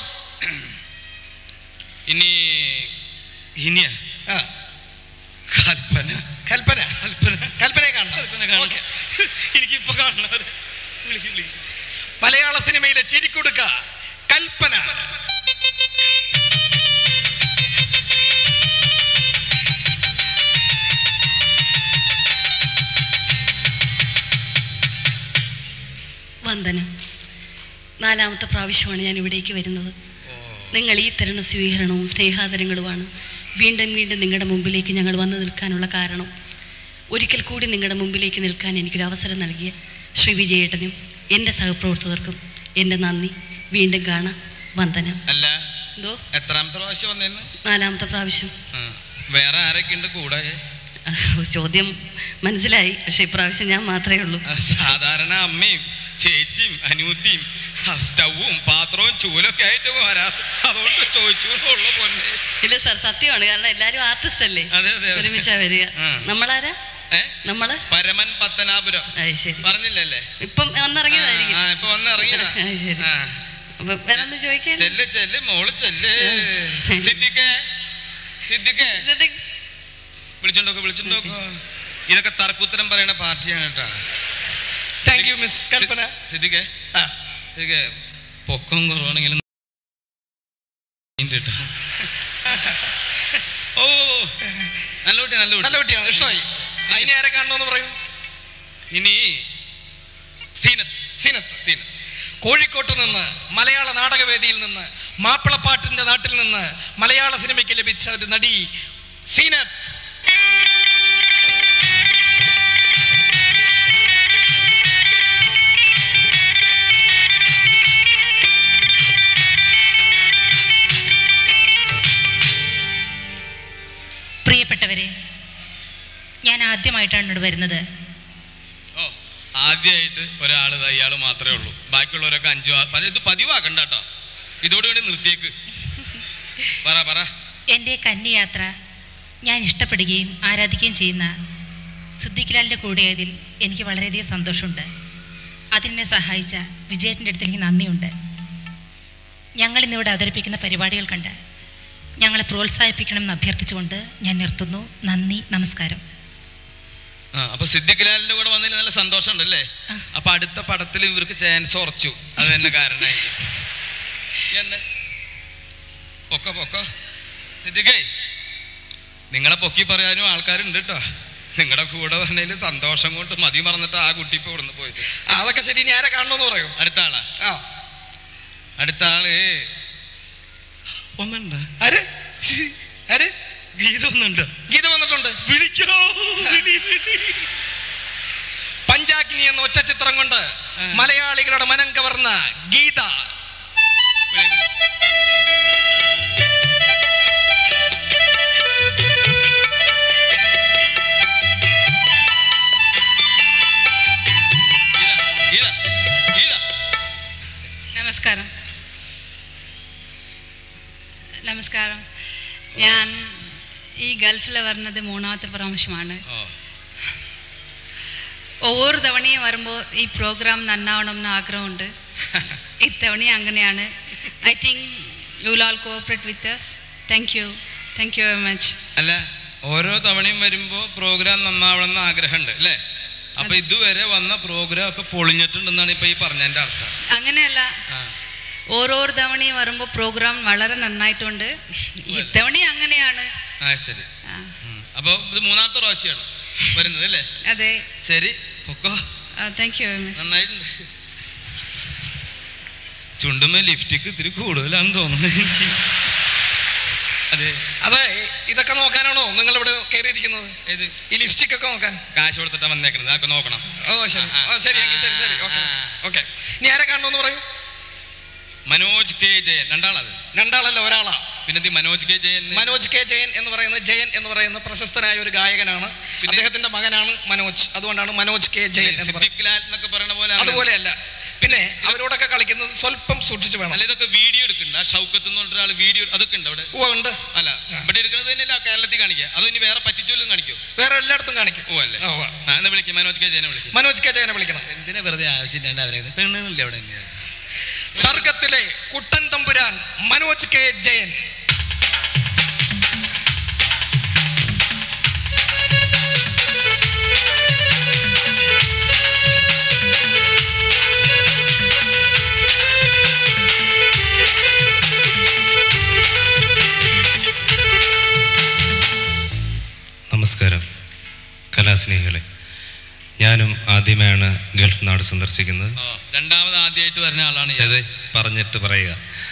ഇനി ഇനിയ ആ കൽപ്പന കൽപ്പന കൽപ്പന കൽപ്പനയെ കാണണം കൽപ്പന കാണണം ഓക്കേ. എനിക്കിപ്പോ കാണുന്നവര് വിളിക്ക് വിളി മലയാള സിനിമയിലെ ചിരിക്കൊടുക്ക കൽപ്പന വന്ദനം നാലാമത്തെ പ്രാവശ്യമാണ് ഞാൻ ഇവിടേക്ക് വരുന്നത് നിങ്ങൾ ഈ തരുന്ന സ്വീകരണവും സ്നേഹാദരങ്ങളുമാണ് വീണ്ടും വീണ്ടും നിങ്ങളുടെ മുമ്പിലേക്ക് ഞങ്ങൾ വന്നു നിൽക്കാനുള്ള കാരണം ഒരിക്കൽ കൂടി നിങ്ങളുടെ മുമ്പിലേക്ക് നിൽക്കാൻ എനിക്കൊരു അവസരം നൽകിയ ശ്രീ വിജയേട്ടനും എൻ്റെ സഹപ്രവർത്തകർക്കും എൻ്റെ നന്ദി വീണ്ടും കാണാം വന്ദനം അല്ല എന്തോ എത്രാമത്തെ പ്രാവശ്യം വന്നേന്ന് നാലാമത്തെ പ്രാവശ്യം ആ. വേറെ ആരൊക്കെ ഉണ്ട് കൂടെ ചോദ്യം മനസ്സിലായി പക്ഷേ ഇപ്രാവശ്യം ഞാൻ മാത്രമേ ഉള്ളൂ ആ, സാധാരണ അമ്മയും ചേച്ചിയും അനൂത്തിയും ആ, സ്റ്റൗവും പാത്രവും ചൂലൊക്കെ ആയിട്ട് വരാ അതുകൊണ്ട് ചോദിച്ചു എന്നുള്ള പൊന്നെ ഇല്ല സാർ സത്യമാണ് കാരണം എല്ലാവരും ആർട്ടിസ്റ്റ് അല്ലേ അതെ, അതെ, അതെ. ഒരുമിച്ചാ വരിക ആ. നമ്മളാരാ ഏ നമ്മള് പരമൻ പത്തനാപുരം അത് ശരി പറഞ്ഞില്ലല്ലേ ഇപ്പം വന്നിറങ്ങിയതായിരിക്കും ആ ഇപ്പൊ വന്ന് ഇറങ്ങിയതാ അത് ശരി. ആ. അപ്പൊ വേറെ ഒന്ന് ചോദിക്കാൻ ചെല്ല് ചെല്ല് മോള് ചെല്ല് സിദ്ദിഖേ സിദ്ദിഖേ സിദ്ദിഖ്, വിളിച്ചോണ്ടോക്കോ വിളിച്ചോണ്ടോക്കോ ഇതൊക്കെ തർക്കുത്തരം പറയുന്ന പാർട്ടിയാണ് കേട്ടാ താങ്ക് യു മിസ് കൽപ്പന സിദ്ദിഖേ ആ. സിദ്ദിഖേ പൊക്കം കുറവാണെങ്കിലും കേട്ടോ ഓ നല്ല കുട്ടി നല്ല നല്ല കുട്ടി കുട്ടിയാണ് ഇഷ്ടമായി ആ, ഇനി ആരെ കാണണമെന്ന് പറയൂ ഇനി സീനത്ത് സീനത്ത് സീനത്ത് കോഴിക്കോട്ട് നിന്ന് മലയാള നാടകവേദിയിൽ നിന്ന് മാപ്പിളപ്പാട്ടിന്റെ നാട്ടിൽ നിന്ന് മലയാള സിനിമയ്ക്ക് ലഭിച്ച ഒരു നടി സീനത്ത് പ്രിയപ്പെട്ടവരെ ഞാൻ ആദ്യമായിട്ടാണ് ഇവിടെ വരുന്നത് ഓ ആദ്യമായിട്ട് ഒരാൾ ഇയാൾ മാത്രമേ ഉള്ളൂ ബാക്കിയുള്ളവരൊക്കെ അഞ്ചു ആറ് പല- ഇത് പതിവാക്കണ്ട കേട്ടോ ഇതോടുകൂടി നിർത്തിയേക്ക് പറ പറ എൻ്റെ കന്നിയാത്ര ഞാൻ ഇഷ്ടപ്പെടുകയും ആരാധിക്കുകയും ചെയ്യുന്ന സിദ്ദിഖ്ലാലിൻ്റെ കൂടെയായതിൽ എനിക്ക് വളരെയധികം സന്തോഷമുണ്ട് അതിനെ സഹായിച്ച വിജയേട്ടൻ്റെ അടുത്ത് എനിക്ക് നന്ദിയുണ്ട് ഞങ്ങൾ ഇന്നിവിടെ അവതരിപ്പിക്കുന്ന പരിപാടികൾ കണ്ട് ഞങ്ങളെ പ്രോത്സാഹിപ്പിക്കണമെന്ന് അഭ്യർത്ഥിച്ചുകൊണ്ട് ഞാൻ നിർത്തുന്നു നന്ദി നമസ്കാരം ആ അപ്പൊ സിദ്ദിഖ് ലാലിന്റെ കൂടെ വന്നതിൽ നല്ല സന്തോഷമുണ്ടല്ലേ ആ. അപ്പൊ അടുത്ത പടത്തിൽ ഇവർക്ക് ചാൻസ് ഉറച്ചു അത് തന്നെ കാരണമായി എന്ന് പൊക്കോ പൊക്കോ സിദ്ദിഖേ നിങ്ങളെ പൊക്കി പറയാനും ആൾക്കാരുണ്ട് കേട്ടോ നിങ്ങളുടെ കൂടെ വന്നതിൽ സന്തോഷം കൊണ്ട് മതി മറന്നിട്ട് ആ കുട്ടി ഇപ്പൊ ഇവിടുന്ന് പോയത് ആ, അതൊക്കെ ശരി ഇനി ആരെ കാണണമെന്ന് പറയൂ അടുത്ത ആളാ ആ അടുത്ത ആള് ഒന്നുണ്ട് ആര് ആര് ഗീത ഒന്നുണ്ട് ഗീത വന്നിട്ടുണ്ട് വിളിക്കണോ വിളി, വിളി. പഞ്ചാഗ്നി എന്ന ഒറ്റ ചിത്രം കൊണ്ട് മലയാളികളുടെ മനം കവർന്ന ഗീത വിളി, ഞാൻ ഈ ഗൾഫിൽ വരുന്നത് മൂന്നാമത്തെ പ്രാവശ്യമാണ് ഓ ഒവ്വൊരു തവണയും വരുമ്പോൾ ഈ പ്രോഗ്രാം നന്നാവണം എന്ന് ആഗ്രഹമുണ്ട് ഇത്തവണയും അങ്ങനെയാണ് I think you will all cooperate with us thank you thank you very much അല്ല ഓരോ തവണയും വരുമ്പോൾ പ്രോഗ്രാം നന്നാവണം എന്ന് ആഗ്രഹമുണ്ട് അല്ലേ അപ്പൊ ഇതുവരെ വന്ന പ്രോഗ്രാം ഒക്കെ പൊളിഞ്ഞിട്ടുണ്ടെന്നാണ് ഇപ്പൊ ഈ പറഞ്ഞതിന്റെ അർത്ഥം അങ്ങനെയല്ല ആ. ഓരോരോ തവണയും വരുമ്പോൾ പ്രോഗ്രാം വളരെ നന്നായിട്ടുണ്ട് ഇത്തവണയും അങ്ങനെയാണ് ആ ശരി ഉം. അപ്പൊ ഇത് മൂന്നാമത്തെ പ്രാവശ്യമാണ് വരുന്നത് അല്ലേ അതെ ശരി പൊക്കോ താങ്ക് യു വെരി മച്ച് നന്നായിട്ടുണ്ട് ചുണ്ടുമേ ലിഫ്റ്റിക്ക് ഇത്തിരി കൂടുതലാണെന്ന് തോന്നുന്നു എനിക്ക് അതെ അതെ ഇതൊക്കെ നോക്കാനാണോ നിങ്ങൾ ഇവിടെ കയറിയിരിക്കുന്നത് ഏത് ഈ ലിപ്സ്റ്റിക് ഒക്കെ നോക്കാൻ കാശ് കൊടുത്തിട്ടാ വന്നേക്കണത് അതൊക്കെ നോക്കണം ഓ ശരി ആ, ആ. ഓ ശരി എങ്കിൽ ശരി ശരി ഓക്കെ ആ. ഓക്കെ ഇനി ആരെ കാണണമെന്ന് പറയൂ മനോജ് കെ ജയൻ രണ്ടാളത് രണ്ടാളല്ല ഒരാളാ പിന്നെ ഇത് മനോജ് കെ ജയൻ മനോജ് കെ ജയൻ എന്ന് പറയുന്നത് ജയൻ എന്ന് പറയുന്ന പ്രശസ്തനായ ഒരു ഗായകനാണ് പിന്നെ? അദ്ദേഹത്തിന്റെ മകനാണ് മനോജ് അതുകൊണ്ടാണ് മനോജ് കെ ജയൻ എന്ന് പറയുന്നത് സിദ്ദിഖ് ലാൽ എന്നൊക്കെ പറയുന്ന പോലെ അതുപോലെയല്ല പിന്നെ അവരോടൊക്കെ കളിക്കുന്നത് സ്വല്പം സൂക്ഷിച്ചു വേണം അല്ല ഇതൊക്കെ വീഡിയോ എടുക്കുന്നുണ്ട് ആ ഷൗക്കത്ത് എന്ന് പറഞ്ഞ ഒരാൾ വീഡിയോ അതൊക്കെ ഉണ്ട് അവിടെ ഓ ഉണ്ട് അല്ല ഇവിടെ എടുക്കുന്നത് തന്നെയല്ല കേരളത്തിൽ കാണിക്കുക അതോ ഇനി വേറെ പറ്റിച്ചോലും കാണിക്കോ വേറെ എല്ലായിടത്തും കാണിക്കും ഓ അല്ലേ ഓ, ഉവ്വ. ആ എന്നാ വിളിക്കും മനോജ് കെ ജയനെ വിളിക്കും മനോജ് കെ ജയനെ വിളിക്കണം എന്തിനാ വെറുതെ ആവശ്യമില്ലാണ്ട് അവരെ പെണ്ണുങ്ങളില്ല അവിടെ സർഗത്തിലെ കുട്ടൻ തമ്പുരാൻ മനോജ് കെ ജയൻ നമസ്കാരം കലാസ്നേഹികളെ ഞാനും ആദ്യമായാണ് ഗൾഫ് നാട് സന്ദർശിക്കുന്നത് രണ്ടാമത് ആദ്യമായിട്ട് വരുന്ന ആളാണ് ഞാൻ. അതെ പറഞ്ഞിട്ട് പറയുക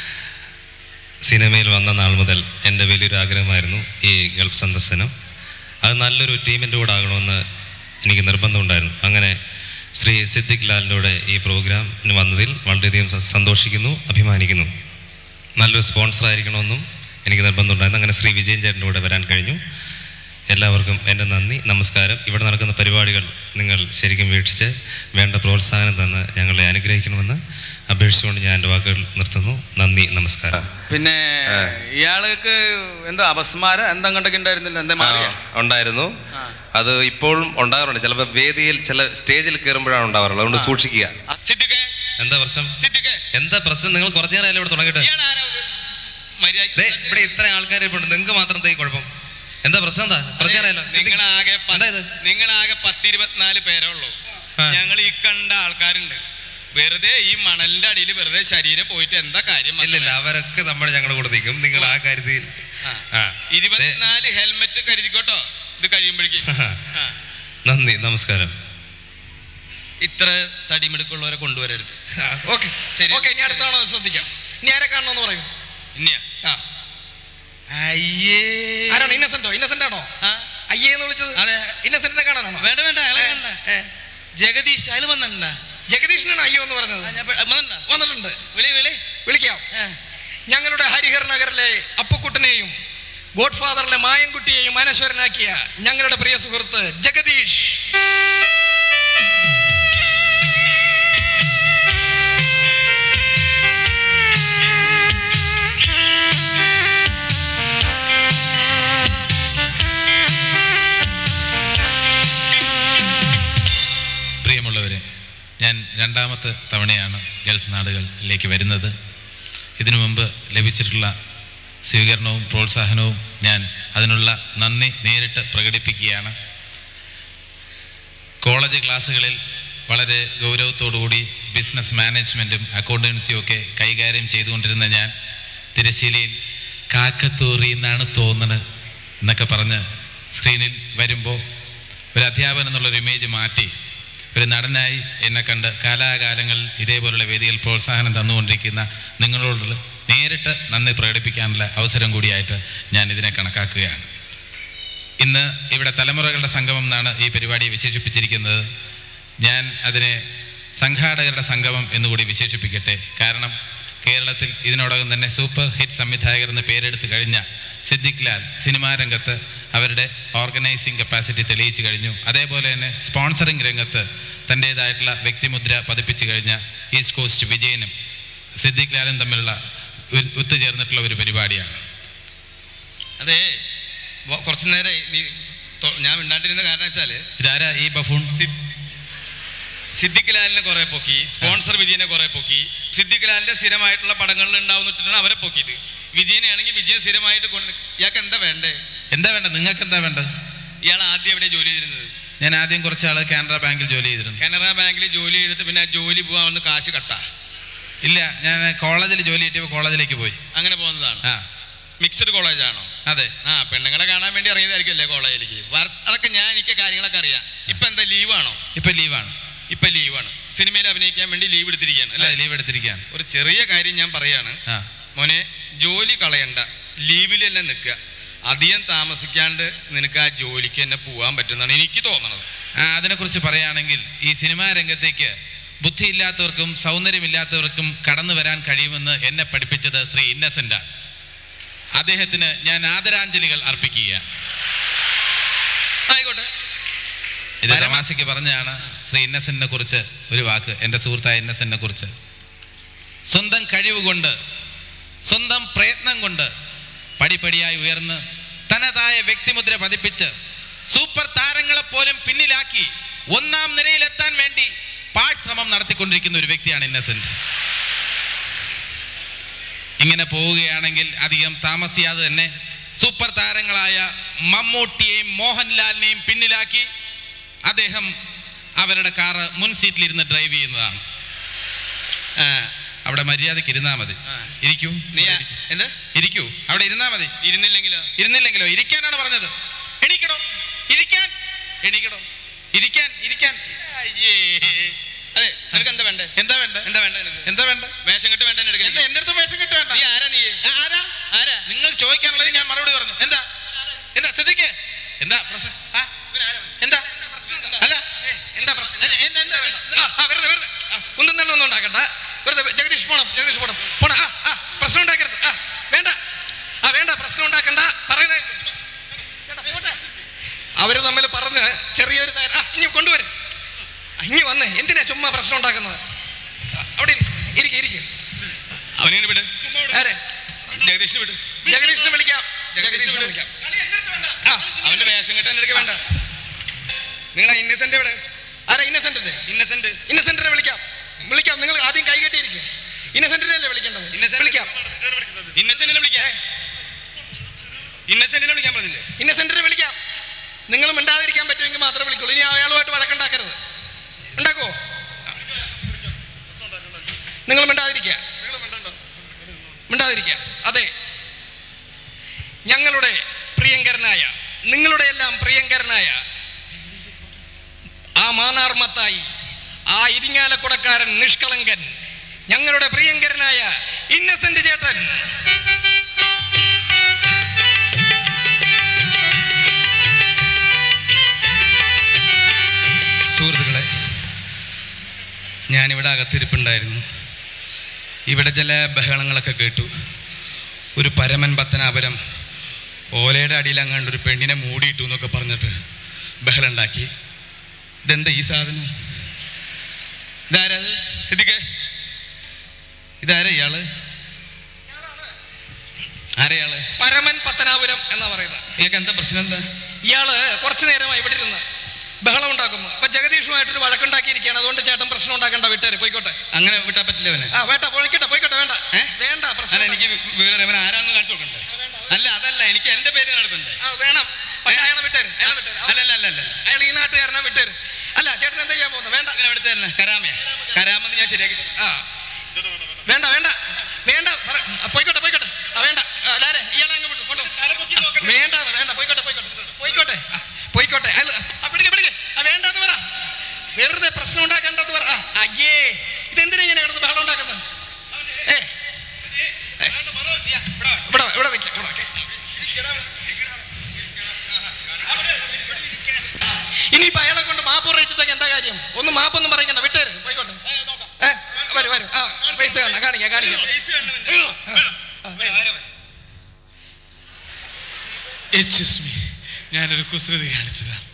സിനിമയിൽ വന്ന നാൾ മുതൽ എൻ്റെ വലിയൊരു ആഗ്രഹമായിരുന്നു ഈ ഗൾഫ് സന്ദർശനം അത് നല്ലൊരു ടീമിൻ്റെ കൂടെ ആകണമെന്ന് എനിക്ക് നിർബന്ധമുണ്ടായിരുന്നു അങ്ങനെ ശ്രീ സിദ്ദിഖ് ലാലിൻ്റെ കൂടെ ഈ പ്രോഗ്രാമിന് വന്നതിൽ വളരെയധികം സ- സന്തോഷിക്കുന്നു അഭിമാനിക്കുന്നു നല്ലൊരു സ്പോൺസർ ആയിരിക്കണമെന്നും എനിക്ക് നിർബന്ധമുണ്ടായിരുന്നു അങ്ങനെ ശ്രീ വിജയൻ ചേട്ടൻ്റെ കൂടെ വരാൻ കഴിഞ്ഞു എല്ലാവർക്കും എൻ്റെ നന്ദി നമസ്കാരം ഇവിടെ നടക്കുന്ന പരിപാടികൾ നിങ്ങൾ ശരിക്കും വീക്ഷിച്ച് വേണ്ട പ്രോത്സാഹനം തന്ന് ഞങ്ങളെ അനുഗ്രഹിക്കണമെന്ന് അപേക്ഷിച്ചുകൊണ്ട് ഞാൻ എൻ്റെ വാക്കുകൾ നിർത്തുന്നു നന്ദി നമസ്കാരം പിന്നെ ഇയാൾക്ക് എന്താ അപസ്മാരം എന്താ കണ്ടൊക്കെ ഉണ്ടായിരുന്നില്ല എന്താ മാറിയ ഉണ്ടായിരുന്നു അത് ഇപ്പോഴും ഉണ്ടാകാറുണ്ട് ചിലപ്പോൾ വേദിയിൽ ചില സ്റ്റേജിൽ കയറുമ്പോഴാണ് ഉണ്ടാവാറുള്ളത് അതുകൊണ്ട് സൂക്ഷിക്കുക സിദ്ദിഖേ എന്താ പ്രശ്നം സിദ്ദിഖേ എന്താ പ്രശ്നം നിങ്ങൾ കുറച്ചു നേരം ഇവിടെ തുടങ്ങിയിട്ട് ഇയാൾ ആരാ മര്യാദ ദേ, ഇവിടെ ഇത്ര ആൾക്കാരെ ഇപ്പോൾ ഉണ്ട് നിങ്ങൾക്ക് മാത്രം എന്താ ഈ കുഴപ്പം എന്താ പ്രശ്നം എന്താ കുറച്ചു നേരമല്ലോ നിങ്ങളാകെ പ- എന്താ ഇത്? നിങ്ങളാകെ പത്തിരുപത്തിനാല് പേരേ ഉള്ളൂ ആ. ഞങ്ങൾ ഈ കണ്ട ആൾക്കാരുണ്ട് വെറുതെ ഈ മണലിന്റെ അടിയിൽ വെറുതെ ശരീരം പോയിട്ട് എന്താ കാര്യം ഇല്ല ഇല്ല അവരൊക്കെ നമ്മൾ ഞങ്ങളുടെ കൂടെ നിൽക്കും നിങ്ങൾ ആ കാര്യത്തിൽ ആ. ആ ഇരുപത്തിനാല് ഹെൽമെറ്റ് കരുതിക്കോട്ടോ ഇത് കഴിയുമ്പോഴേക്കും ആ. നന്ദി നമസ്കാരം ഇത്ര തടിമിടുക്കുള്ളവരെ കൊണ്ടുവരരുത് ഓക്കെ ശരി. ഓക്കെ ഇനി അടുത്താണോ ശ്രദ്ധിക്കാം ഇനി ആരെ കാണണമെന്ന് പറയൂ ഇനിയാ ആ അയ്യേ ആരാണ് ഇന്നസെന്റോ ഇന്നസെന്റ് ആണോ ആ. അയ്യേ എന്ന് വിളിച്ചത് അതെ. ഇന്നസെന്റിനെ കാണാനാണോ വേണ്ട വേണ്ട അയാളെ ഏ, കണ്ട ഏ. ജഗദീഷ് അയാൾ വന്നിട്ടുണ്ടാ ജഗദീഷിനാണ് അയ്യോ എന്ന് പറഞ്ഞത് ഞാൻ പെ- വന്നിട്ടുണ്ടാ? വന്നിട്ടുണ്ട് വിളി വിളി വിളിക്കാം ഏ. ഞങ്ങളുടെ ഹരിഹർ നഗറിലെ അപ്പുക്കുട്ടനെയും ഗോഡ് ഫാദറിലെ മായൻകുട്ടിയെയും അനശ്വരനാക്കിയ ഞങ്ങളുടെ പ്രിയ സുഹൃത്ത് ജഗദീഷ് പ്രിയമുള്ളവരെ ഞാൻ രണ്ടാമത്തെ തവണയാണ് ഗൾഫ് നാടുകളിലേക്ക് വരുന്നത് ഇതിനു മുമ്പ് ലഭിച്ചിട്ടുള്ള സ്വീകരണവും പ്രോത്സാഹനവും ഞാൻ അതിനുള്ള നന്ദി നേരിട്ട് പ്രകടിപ്പിക്കുകയാണ് കോളേജ് ക്ലാസ്സുകളിൽ വളരെ ഗൗരവത്തോടുകൂടി ബിസിനസ് മാനേജ്മെൻറ്റും അക്കൗണ്ടൻസിയും ഒക്കെ കൈകാര്യം ചെയ്തുകൊണ്ടിരുന്ന ഞാൻ തിരശ്ശീലയിൽ കാക്കത്തൂറി എന്നാണ് തോന്നുന്നത് എന്നൊക്കെ പറഞ്ഞ് സ്ക്രീനിൽ വരുമ്പോൾ ഒരു അധ്യാപകൻ എന്നുള്ളൊരു ഇമേജ് മാറ്റി ഒരു നടനായി എന്നെ കണ്ട് കാലാകാലങ്ങളിൽ ഇതേപോലുള്ള വേദികൾ പ്രോത്സാഹനം തന്നുകൊണ്ടിരിക്കുന്ന നിങ്ങളോട് നേരിട്ട് നന്ദി പ്രകടിപ്പിക്കാനുള്ള അവസരം കൂടിയായിട്ട് ഞാൻ ഇതിനെ കണക്കാക്കുകയാണ് ഇന്ന് ഇവിടെ തലമുറകളുടെ സംഗമം എന്നാണ് ഈ പരിപാടിയെ വിശേഷിപ്പിച്ചിരിക്കുന്നത് ഞാൻ അതിനെ സംഘാടകരുടെ സംഗമം എന്നുകൂടി വിശേഷിപ്പിക്കട്ടെ കാരണം കേരളത്തിൽ ഇതിനോടകം തന്നെ സൂപ്പർ ഹിറ്റ് സംവിധായകർ എന്ന് പേരെടുത്ത് കഴിഞ്ഞ സിദ്ദിഖ് ലാൽ സിനിമാ രംഗത്ത് അവരുടെ ഓർഗനൈസിങ് കപ്പാസിറ്റി തെളിയിച്ചു കഴിഞ്ഞു അതേപോലെ തന്നെ സ്പോൺസറിങ് രംഗത്ത് തൻ്റേതായിട്ടുള്ള വ്യക്തിമുദ്ര പതിപ്പിച്ചു കഴിഞ്ഞ ഈസ്റ്റ് കോസ്റ്റ് വിജയനും സിദ്ദിഖ് ലാലും തമ്മിലുള്ള ഒരു ഒത്തുചേർന്നിട്ടുള്ള ഒരു പരിപാടിയാണ് അതെ വ- കുറച്ച് നേരം നീ തൊ- ഞാൻ മിണ്ടാണ്ടിരുന്ന കാരണം വെച്ചാല് ഇതാരാ ഈ ബഫൂൺ സിദ്ദിഖ് ലാലിനെ കുറെ പൊക്കി സ്പോൺസർ വിജയനെ കുറെ പൊക്കി സിദ്ദിഖ് ലാലിന്റെ സ്ഥിരമായിട്ടുള്ള പടങ്ങളിൽ ഉണ്ടാവും വെച്ചിട്ടാണ് അവരെ പൊക്കിയത് വിജയനെ ആണെങ്കിൽ വിജയൻ സ്ഥിരമായിട്ട് കൊണ്ട് ഇയാൾക്ക് എന്താ വേണ്ടേ എന്താ വേണ്ടത് നിങ്ങൾക്ക് എന്താ വേണ്ടത് ഇയാൾ ആദ്യം എവിടെ ജോലി ചെയ്തിരുന്നത് ഞാൻ ആദ്യം കുറച്ച് ആള് കാനറ ബാങ്കിൽ ജോലി ചെയ്തിരുന്നു കാനറ ബാങ്കിൽ ജോലി ചെയ്തിട്ട് പിന്നെ ആ ജോലി പോകാൻ വന്ന് കാശ് കട്ടാ ഇല്ല ഞാൻ കോളേജിൽ ജോലി കിട്ടിയപ്പോൾ കോളേജിലേക്ക് പോയി അങ്ങനെ പോകുന്നതാണ് ആ മിക്സഡ് കോളേജാണോ അതെ ആ പെണ്ണുങ്ങളെ കാണാൻ വേണ്ടി ഇറങ്ങിയതായിരിക്കുമല്ലേ കോളേജിലേക്ക് വർ- അതൊക്കെ ഞാൻ എനിക്ക് കാര്യങ്ങളൊക്കെ അറിയാം ഇപ്പൊ എന്താ ലീവാണോ ഇപ്പൊ ലീവാണ് ഇപ്പൊ ലീവാണ് സിനിമയിൽ അഭിനയിക്കാൻ വേണ്ടി ലീവ് എടുത്തിരിക്കുകയാണ് അല്ലേ അല്ലേ ലീവ് എടുത്തിരിക്കുകയാണ് ഒരു ചെറിയ കാര്യം ഞാൻ പറയാണ് ആ മോനെ ജോലി കളയണ്ട ലീവിൽ തന്നെ നിൽക്കുക അധികം താമസിക്കാണ്ട് നിനക്ക് ആ ജോലിക്ക് തന്നെ പോകാൻ പറ്റുന്നതാണ് എനിക്ക് തോന്നണത് ആ, അതിനെക്കുറിച്ച് പറയുകയാണെങ്കിൽ ഈ സിനിമാ രംഗത്തേക്ക് ബുദ്ധിയില്ലാത്തവർക്കും സൗന്ദര്യമില്ലാത്തവർക്കും കടന്നു വരാൻ കഴിയുമെന്ന് എന്നെ പഠിപ്പിച്ചത് ശ്രീ ഇന്നസെന്റ് ആണ് അദ്ദേഹത്തിന് ഞാൻ ആദരാഞ്ജലികൾ അർപ്പിക്കുകയാണ് ആയിക്കോട്ടെ ഇത് തമാശയ്ക്ക് പറഞ്ഞാണ് ശ്രീ ഇന്നസെന്റിനെ കുറിച്ച് ഒരു വാക്ക് എൻ്റെ സുഹൃത്തായ ഇന്നസെന്റിനെ കുറിച്ച് സ്വന്തം കഴിവ് കൊണ്ട് സ്വന്തം പ്രയത്നം കൊണ്ട് പടിപടിയായി ഉയർന്ന് തനതായ വ്യക്തിമുദ്ര പതിപ്പിച്ച് സൂപ്പർ താരങ്ങളെ പോലും പിന്നിലാക്കി ഒന്നാം നിരയിലെത്താൻ വേണ്ടി പാഴ്ശ്രമം നടത്തിക്കൊണ്ടിരിക്കുന്ന ഒരു വ്യക്തിയാണ് ഇന്നസെന്റ് ഇങ്ങനെ പോവുകയാണെങ്കിൽ അധികം താമസിയാതെ തന്നെ സൂപ്പർ താരങ്ങളായ മമ്മൂട്ടിയെയും മോഹൻലാലിനെയും പിന്നിലാക്കി അദ്ദേഹം അവരുടെ കാറ് മുൻ സീറ്റിലിരുന്ന് ഡ്രൈവ് ചെയ്യുന്നതാണ് ആ, അവിടെ മര്യാദയ്ക്ക് ഇരുന്നാ മതി ആ. ഇരിക്കൂ നീ ആ- എന്ത് ഇരിക്കൂ അവിടെ ഇരുന്നാ മതി ഇരുന്നില്ലെങ്കിലോ ഇരുന്നില്ലെങ്കിലോ ഇരിക്കാനാണ് പറഞ്ഞത് എണീക്കടോ ഇരിക്കാൻ എണീക്കടോ ഇരിക്കാൻ ഇരിക്കാൻ അയ്യേ അതെ നിനക്ക് എന്താ വേണ്ടേ എന്താ വേണ്ട എന്താ വേണ്ട നിനക്ക് എന്താ വേണ്ട വേഷം കെട്ട് വേണ്ട എന്താ എടുക്കാൻ എന്റെ അടുത്ത് വേഷം കിട്ട വേണ്ട നീ ആരാ നീ ആ, ആരാ ആരാ നിങ്ങൾ ചോദിക്കാനുള്ളത് ഞാൻ മറുപടി പറഞ്ഞു എന്താ എന്താ ശ്രദ്ധിക്കേ എന്താ പ്രശ്നം ആ? എന്താ അല്ല എന്താ പ്രശ്നം എന്താ എന്താ വേണ്ട ആ, ആ, വെറുതെ വെറുതെ ആ, ഉന്തും തള്ളും ഒന്നും ഉണ്ടാക്കണ്ട വെറുതെ ജഗദീഷ് പോണം ജഗദീഷ് പോണം പോണം ആ ആ പ്രശ്നം ഉണ്ടാക്കരുത് ആ വേണ്ട ആ വേണ്ട പ്രശ്നം ഉണ്ടാക്കണ്ട പറയുന്നത് കേട്ടോ, പോട്ടെ. അവര് തമ്മിൽ പറഞ്ഞ് ചെറിയൊരു തയ്യാ- ആ ഇനി കൊണ്ടുവരും ഇനി വന്നേ എന്തിനാ ചുമ്മാ പ്രശ്നം ഉണ്ടാക്കുന്നത് ആ, അവിടെ ഇരിക്കും ഇരിക്കും അവനെ വിട് ആരെ ജഗദീഷിന് വിട് ജഗദീഷിനെ വിളിക്കാം ജഗദീഷിനെ ജഗദീഷിനെ വിട്. വിളിക്കാം ആ അവന്റെ വേഷം കെട്ടാൻ എടുക്ക വേണ്ട നിങ്ങളെ ഇന്നസെന്റ് എവിടെ ആരാ ഇന്നസെന്റിന്റെ ഇന്നസെന്റ് ഇന്നസെന്റിനെ വിളിക്കാം വിളിക്കാം നിങ്ങൾ ആദ്യം കൈകെട്ടിയിരിക്കും ഇന്നസെന്റിനെ അല്ലേ വിളിക്കേണ്ടത് Innocent- വിളിക്കാം ഇന്നസെന്റിനെ വിളിക്കാൻ ഇന്നസെന്റിനെ വിളിക്കാൻ പറഞ്ഞില്ലേ ഇന്നസെന്റിനെ വിളിക്കാം നിങ്ങൾ മിണ്ടാതിരിക്കാൻ പറ്റുമെങ്കിൽ മാത്രമേ വിളിക്കുള്ളൂ ഇനി അയാളുമായിട്ട് വഴക്കുണ്ടാക്കരുത് ഉണ്ടാക്കുവോ നിങ്ങൾ മിണ്ടാതിരിക്കുക മിണ്ടാതിരിക്കുക അതെ ഞങ്ങളുടെ പ്രിയങ്കരനായ നിങ്ങളുടെ എല്ലാം പ്രിയങ്കരനായ ആ മാനാർമത്തായി ആ ഇരിങ്ങാലക്കുടക്കാരൻ നിഷ്കളങ്കൻ ഞങ്ങളുടെ പ്രിയങ്കരനായ ഇന്നസെന്റ് ചേട്ടൻ സുഹൃത്തുക്കളെ ഞാനിവിടെ അകത്തിരിപ്പുണ്ടായിരുന്നു ഇവിടെ ചില ബഹളങ്ങളൊക്കെ കേട്ടു ഒരു പരമൻ പത്തനാപുരം ഓലയുടെ അടിയിൽ അങ്ങാണ്ട് ഒരു പെണ്ണിനെ മൂടിയിട്ടു എന്നൊക്കെ പറഞ്ഞിട്ട് ബഹളം ഉണ്ടാക്കി ഇതെന്താ ഈ സാധനം ഇതാരാ ഇത്? സിദ്ദിഖേ ഇതാരാ ഇയാള് ആരെയാള് പരമൻ പത്തനാപുരം എന്നാ പറയുന്നത് ഇയാൾക്ക് എന്താ പ്രശ്നം എന്താ ഇയാള് കുറച്ചു നേരമായി ഇവിടെ ഇരുന്ന് ബഹളം ഉണ്ടാക്കുന്നു അപ്പൊ ജഗദീഷുമായിട്ടൊരു വഴക്കുണ്ടാക്കിയിരിക്കുകയാണ് അതുകൊണ്ട് ചേട്ടൻ പ്രശ്നം ഉണ്ടാക്കണ്ട വിട്ടേര് പോയിക്കോട്ടെ അങ്ങനെ വിട്ടാ പറ്റില്ല അവനെ ആ വേണ്ട പോയിക്കോട്ടെ പോയിക്കോട്ടെ വേണ്ട ഏ? വേണ്ട പ്രശ്നം അല്ല എനിക്ക് വിവരം അവൻ ആരാന്ന് കാണിച്ചു കൊടുക്കണ്ടേ അല്ല അതല്ല എനിക്ക് എന്റെ പേര് നടത്തണ്ടേ ആ, വേണം പക്ഷെ അയാളെ വിട്ടേര് അയാളെ വിട്ടേര് അല്ല അല്ല അല്ല അല്ല അയാൾ ഈ നാട്ടുകാരനെ വിട്ടേര് അല്ല ചേട്ടൻ എന്താ ചെയ്യാൻ പോകുന്നത് വേണ്ട അങ്ങനെ അവിടുത്തെ തന്നെ കരാമയാ കരാമെന്ന് ഞാൻ ശരിയാക്കി തരാം. ആ വേണ്ട വേണ്ട വേണ്ട പറ. ആ, പോയിക്കോട്ടെ പോയിക്കോട്ടെ ആ വേണ്ട ആ, ലാരെ ഇയാളെ അങ്ങ് വിട്ടു കൊണ്ടു വേണ്ട വേണ്ട പോയിക്കോട്ടെ പോയിക്കോട്ടെ പോയിക്കോട്ടെ ആ, പോയിക്കോട്ടെ അയാൾ ആ പിടിക്ക് പിടിക്ക് ആ വേണ്ടെന്ന് പറ വെറുതെ പ്രശ്നം ഉണ്ടാക്കേണ്ടത് പറ ആ, അയ്യേ ഇതെന്തിനാ ഇങ്ങനെ കിടന്ന് ബഹളം ഉണ്ടാക്കുന്നത് ഏ ഏ, ഇവിടെ ഇവിടെ നിൽക്കാം ഇവിടെ നിൽക്കാം ഇനിയിപ്പോ അയാളെ കൊണ്ട് മാപ്പ് പറയിച്ചിട്ടൊക്കെ എന്താ കാര്യം ഒന്ന് മാപ്പൊന്നും പറയിക്കണ്ട വിട്ടേര് പോയിക്കോട്ടെ ഏ വരും വരും ആ പൈസ കാണാം കാണിക്കാം കാണിക്കാം എച്ച് എസ് മീ ഞാനൊരു കുസൃതി കാണിച്ചതാണ്